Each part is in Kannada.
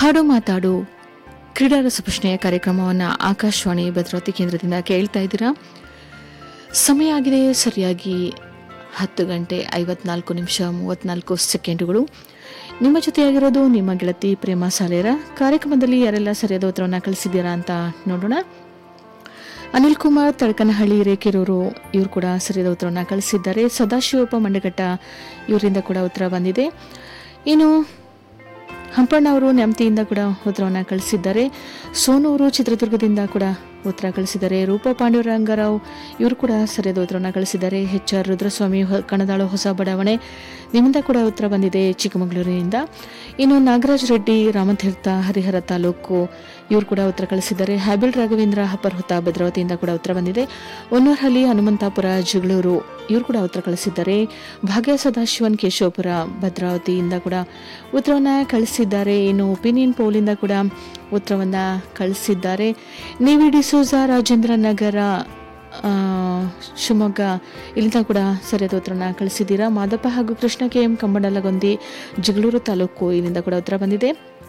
ಹಾಡು ಮಾತಾಡು ಕ್ರೀಡಾ ರಸಪ್ರಶ್ನೆಯ ಕಾರ್ಯಕ್ರಮವನ್ನು ಆಕಾಶವಾಣಿ ಭದ್ರಾವತಿ ಕೇಂದ್ರದಿಂದ ಕೇಳ್ತಾ ಇದ್ದೀರಾ ಸಮಯ ಆಗಿದೆ ಸರಿಯಾಗಿ ಹತ್ತು ಗಂಟೆ ಐವತ್ನಾಲ್ಕು ನಿಮಿಷ ಮೂವತ್ನಾಲ್ಕು ಸೆಕೆಂಡುಗಳು ನಿಮ್ಮ ಜೊತೆಯಾಗಿರೋದು ನಿಮ್ಮ ಗೆಳತಿ ಪ್ರೇಮ ಸಾಲೇರ ಕಾರ್ಯಕ್ರಮದಲ್ಲಿ ಯಾರೆಲ್ಲ ಸರಿಯಾದ ಉತ್ತರವನ್ನು ಕಳಿಸಿದ್ದೀರಾ ಅಂತ ನೋಡೋಣ ಅನಿಲ್ ಕುಮಾರ್ ತಡಕನಹಳ್ಳಿ ರೇಕೆರೂರು ಇವರು ಕೂಡ ಸರಿಯಾದ ಉತ್ತರವನ್ನು ಕಳಿಸಿದ್ದಾರೆ ಸದಾಶಿವಪ್ಪ ಮಂಡಗಟ್ಟ ಇವರಿಂದ ಕೂಡ ಉತ್ತರ ಬಂದಿದೆ ಇನ್ನು ಹಂಪಣ್ಣ ಅವರು ನೆಮ್ಮತಿಯಿಂದ ಕೂಡ ಉತ್ತರವನ್ನು ಕಳಿಸಿದ್ದಾರೆ ಸೋನೂರು ಚಿತ್ರದುರ್ಗದಿಂದ ಕೂಡ ಉತ್ತರ ಕಳಿಸಿದ್ದಾರೆ ರೂಪ ಪಾಂಡುರಂಗರಾವ್ ಇವರು ಕೂಡ ಸರಿಯಾದ ಉತ್ತರವನ್ನು ಕಳಿಸಿದ್ದಾರೆ ಎಚ್ ಆರ್ ರುದ್ರಸ್ವಾಮಿ ಹೊ- ಕಣದಾಳು ಹೊಸ ಬಡಾವಣೆ ನಿಮ್ಮಿಂದ ಕೂಡ ಉತ್ತರ ಬಂದಿದೆ ಚಿಕ್ಕಮಗಳೂರಿನಿಂದ ಇನ್ನು ನಾಗರಾಜ್ ರೆಡ್ಡಿ ರಾಮತೀರ್ಥ ಹರಿಹರ ತಾಲೂಕು ಇವರು ಕೂಡ ಉತ್ತರ ಕಳಿಸಿದ್ದಾರೆ ಹ್ಯಾಬಿಲ್ ರಾಘವೇಂದ್ರ ಹಪ್ಪರ್ಹುತ ಭದ್ರಾವತಿಯಿಂದ ಕೂಡ ಉತ್ತರ ಬಂದಿದೆ ಹೊನ್ನೂರ್ಹಳ್ಳಿ ಹನುಮಂತಾಪುರ ಜಗಳೂರು ಇವರು ಕೂಡ ಉತ್ತರ ಕಳಿಸಿದ್ದಾರೆ ಭಾಗ್ಯ ಸದಾಶಿವನ್ ಕೇಶವಪುರ ಭದ್ರಾವತಿಯಿಂದ ಕೂಡ ಉತ್ತರವನ್ನು ಕಳಿಸಿದ್ದಾರೆ ಇನ್ನು ಒಪಿನಿಯನ್ ಪೋಲಿಂದ ಕೂಡ ಉತ್ತರವನ್ನು ಕಳಿಸಿದ್ದಾರೆ ನೇವಿ ಡಿಸೋಜಾ ರಾಜೇಂದ್ರ ನಗರ ಆ, ಶಿವಮೊಗ್ಗ ಇಲ್ಲಿಂದ ಕೂಡ ಸರಿಯಾದ ಉತ್ತರನ ಕಳಿಸಿದ್ದೀರಾ ಮಾದಪ್ಪ ಹಾಗೂ ಕೃಷ್ಣ ಕೆ ಎಂ ಕಂಬಂಡಲಗೊಂದಿ ಜಗಳೂರು ತಾಲೂಕು ಇಲ್ಲಿಂದ ಕೂಡ ಉತ್ತರ ಬಂದಿದೆ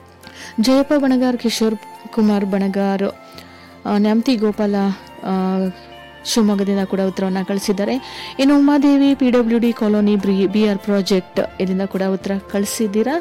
ಜಯಪ್ಪ ಬಣಗಾರ್ ಕಿಶೋರ್ ಕುಮಾರ್ ಬಣಗಾರ್ ಆ, ನ್ಯಾಮತಿ ಗೋಪಾಲ ಆ, ಶಿವಮೊಗ್ಗದಿಂದ ಕೂಡ ಉತ್ತರವನ್ನು ಕಳಿಸಿದ್ದಾರೆ ಇನ್ನು Umadevi P W D colony ಬ್ರಿ ಬಿ ಆರ್ ಪ್ರಾಜೆಕ್ಟ್ ಇಲ್ಲಿಂದ ಕೂಡ ಉತ್ತರ ಕಳಿಸಿದ್ದೀರಾ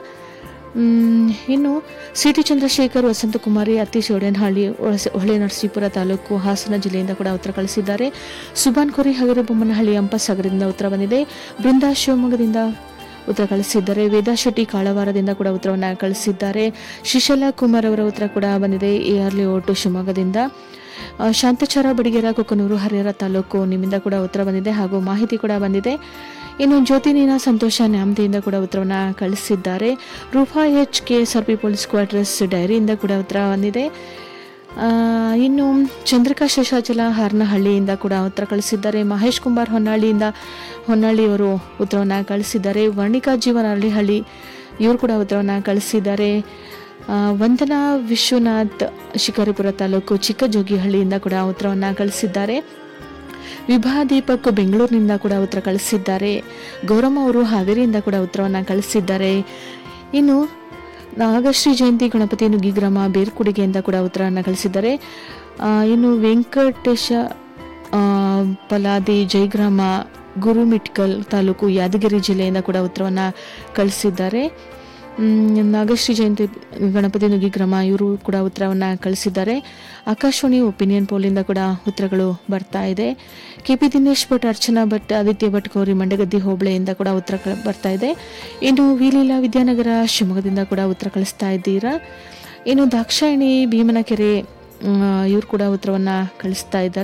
ಮ್, ಇನ್ನು ಸಿ ಟಿ ಚಂದ್ರಶೇಖರ್ ವಸಂತಕುಮಾರಿ ಅತೀಶ್ ಒಡೆನಹಳ್ಳಿ ಹೊಸ- ಹೊಳೆ ನರಸೀಪುರ ತಾಲೂಕು ಹಾಸನ ಜಿಲ್ಲೆಯಿಂದ ಕೂಡ ಉತ್ತರ ಕಳಿಸಿದ್ದಾರೆ ಸುಬಾನ್ ಕೊರಿ ಹಗರಬೊಮ್ಮನಹಳ್ಳಿ ಅಂಪಸಾಗರದಿಂದ ಉತ್ತರ ಬಂದಿದೆ ಬೃಂದಾ ಶಿವಮೊಗ್ಗದಿಂದ ಉತ್ತರ ಕಳಿಸಿದ್ದಾರೆ ವೇದಾ ಶೆಟ್ಟಿ ಕಾಳವಾರದಿಂದ ಕೂಡ ಉತ್ತರವನ್ನು ಕಳಿಸಿದ್ದಾರೆ ಶಿಶಲಾ ಕುಮಾರ್ ಅವರ ಉತ್ತರ ಕೂಡ ಬಂದಿದೆ ಎ ಆರ್ ಲೇಔಟು ಶಿವಮೊಗ್ಗದಿಂದ ಆ, ಶಾಂತಚಾರ ಬಡಿಗೆರ ಕೊಕ್ಕನೂರು ಹರಿಹರ ತಾಲೂಕು ನಿಮ್ಮಿಂದ ಕೂಡ ಉತ್ತರ ಬಂದಿದೆ ಹಾಗೂ ಮಾಹಿತಿ ಕೂಡ ಬಂದಿದೆ ಇನ್ನು ಜ್ಯೋತಿ ನೀನಾ ಸಂತೋಷ ನ್ಯಾಮತಿಯಿಂದ ಕೂಡ ಉತ್ತರವನ್ನು ಕಳಿಸಿದ್ದಾರೆ Rupa H K S R P police quarters ಡೈರಿಯಿಂದ ಕೂಡ ಉತ್ತರ ಬಂದಿದೆ ಆ, ಇನ್ನು ಚಂದ್ರಿಕಾ ಶೇಷಾಚಲ ಹಾರನಹಳ್ಳಿಯಿಂದ ಕೂಡ ಉತ್ತರ ಕಳಿಸಿದ್ದಾರೆ ಮಹೇಶ್ ಕುಮಾರ್ ಹೊನ್ನಾಳಿಯಿಂದ ಹೊನ್ನಾಳಿಯವರು ಉತ್ತರವನ್ನು ಕಳಿಸಿದ್ದಾರೆ ವರ್ಣಿಕಾ ಜೀವನ ಅರಳಿಹಳ್ಳಿ ಇವರು ಕೂಡ ಉತ್ತರವನ್ನು ಕಳಿಸಿದ್ದಾರೆ ಆ, ವಂದನಾ ವಿಶ್ವನಾಥ್ ಶಿಕಾರಿಪುರ ತಾಲೂಕು ಚಿಕ್ಕಜೋಗಿಹಳ್ಳಿಯಿಂದ ಕೂಡ ಉತ್ತರವನ್ನು ಕಳಿಸಿದ್ದಾರೆ ವಿಭಾ ದೀಪಕ್ ಬೆಂಗಳೂರಿನಿಂದ ಕೂಡ ಉತ್ತರ ಕಳಿಸಿದ್ದಾರೆ ಗೌರಮ್ಮ ಅವರು ಹಾವೇರಿಯಿಂದ ಕೂಡ ಉತ್ತರವನ್ನು ಕಳಿಸಿದ್ದಾರೆ ಇನ್ನು ನಾಗಶ್ರೀ ಜಯಂತಿ ಗಣಪತಿ ನುಗ್ಗಿಗ್ರಾಮ ಬೇರ್ಕುಡಿಗೆಯಿಂದ ಕೂಡ ಉತ್ತರವನ್ನು ಕಳಿಸಿದ್ದಾರೆ ಆ, ಇನ್ನು ವೆಂಕಟೇಶ ಆ, ಪಲಾದಿ ಜಯಗ್ರಾಮ ಗುರುಮಿಟ್ಕಲ್ ತಾಲೂಕು ಯಾದಗಿರಿ ಜಿಲ್ಲೆಯಿಂದ ಕೂಡ ಉತ್ತರವನ್ನು ಕಳಿಸಿದ್ದಾರೆ ಮ್, ನಾಗಶ್ರೀ ಜಯಂತಿ ಗಣಪತಿ ನುಗ್ಗಿಗ್ರಾಮ ಇವರು ಕೂಡ ಉತ್ತರವನ್ನು ಕಳಿಸಿದ್ದಾರೆ ಆಕಾಶವಾಣಿ ಒಪಿನಿಯನ್ ಪೋಲಿಂದ ಕೂಡ ಉತ್ತರಗಳು ಬರ್ತಾ ಇದೆ ಕೆ ಪಿ ದಿನೇಶ್ ಭಟ್ ಅರ್ಚನಾ ಭಟ್ ಆದಿತ್ಯ ಭಟ್ ಗೌರಿ ಮಂಡಗದ್ದಿ ಹೋಬಳೆಯಿಂದ ಕೂಡ ಉತ್ತರ ಕ- ಬರ್ತಾ ಇದೆ ಇನ್ನು ವಿಲೀಲಾ ವಿದ್ಯಾನಗರ ಶಿವಮೊಗ್ಗದಿಂದ ಕೂಡ ಉತ್ತರ ಕಳಿಸ್ತಾ ಇದ್ದೀರಾ ಇನ್ನು ದಾಕ್ಷಾಯಿಣಿ ಭೀಮನಕೆರೆ ಇವರು ಕೂಡ ಉತ್ತರವನ್ನು ಕಳಿಸ್ತಾ ಇದ್ದಾರೆ